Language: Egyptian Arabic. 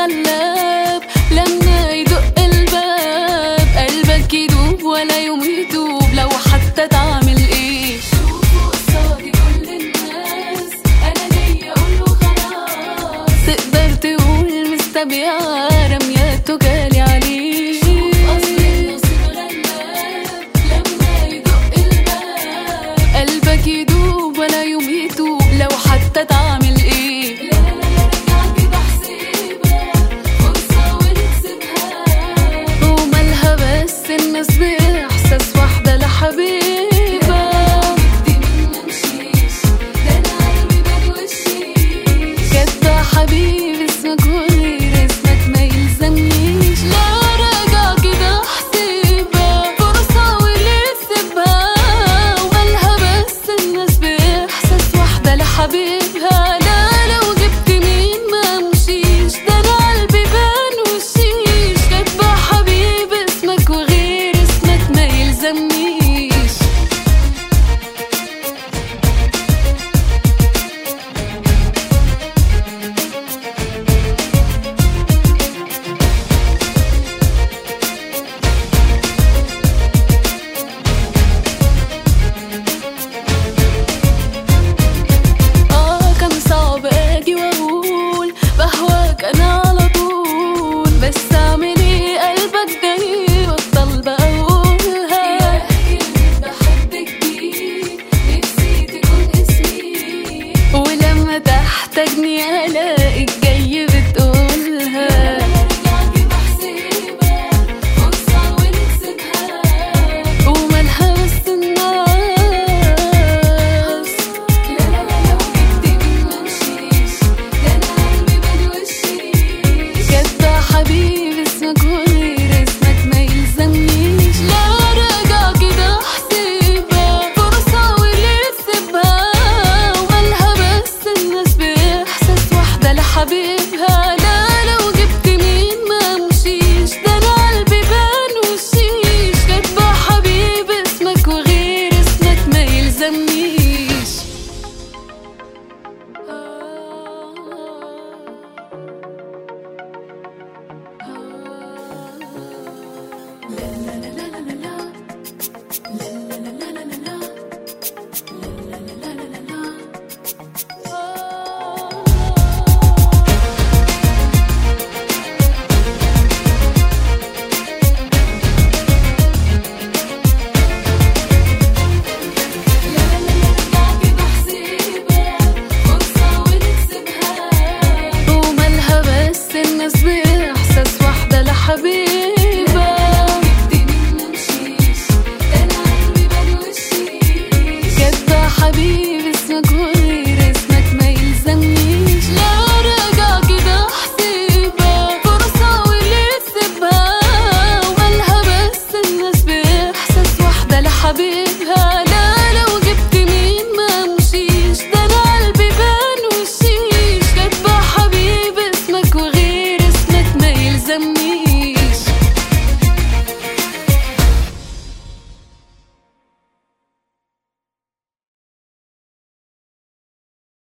غلاب لما يدق الباب قلبك يدوب ولا يوم يدوب لو حتى تعمل ايه شوفوا قصادي كل الناس انا جاي اقوله خلاص تقدر تقول مستبيعة رمياته جالي عليه اصل النصيب غلاب لما يدق الباب قلبك يدوب ولا يوم يدوب لو حتى تعمل ايه لا لا لا رجع كده حسيبها فرصة ونكسبها ومالها بس الناس بإحساس واحدة لحبيبها دي منا مشيش ده أنا قلبي بان وشيش كاتبة حبيبي اسمك وغير اسمك ما يلزمنيش لا راجع كده احسبها فرصة ونكسبها ومالها بس الناس بإحساس واحدة لحبيبها لا لو جبت مين ما مشيش ده أنا قلبي بان وشيش كاتبة حبيبي اسمك وغير اسمك ما يلزمنيش اه كان صعب اجي واقول بهواك انا على طول بس اعمل ايه قلبك جاي بطل بقولها بحبك دي نفسي تكون اسمي ولما تحتاجني الاقيك جاي بتقولها ومالها بس الناس لا لا لا لو جبت منا مشيش ده انا قلبي بان وشيش كاتبة حبيبي اسمك وغير اسمك ما يلزمنيش لا راجع كده احسبها فرصة واللي تسيبها ومالها بس الناس بإحساس واحدة لحبيبها لا لو جبت مين ما مشيش ده انا قلبي بان وشيش كاتبة حبيبي اسمك وغير اسمك ما يلزمنيش ومالها بس الناس بي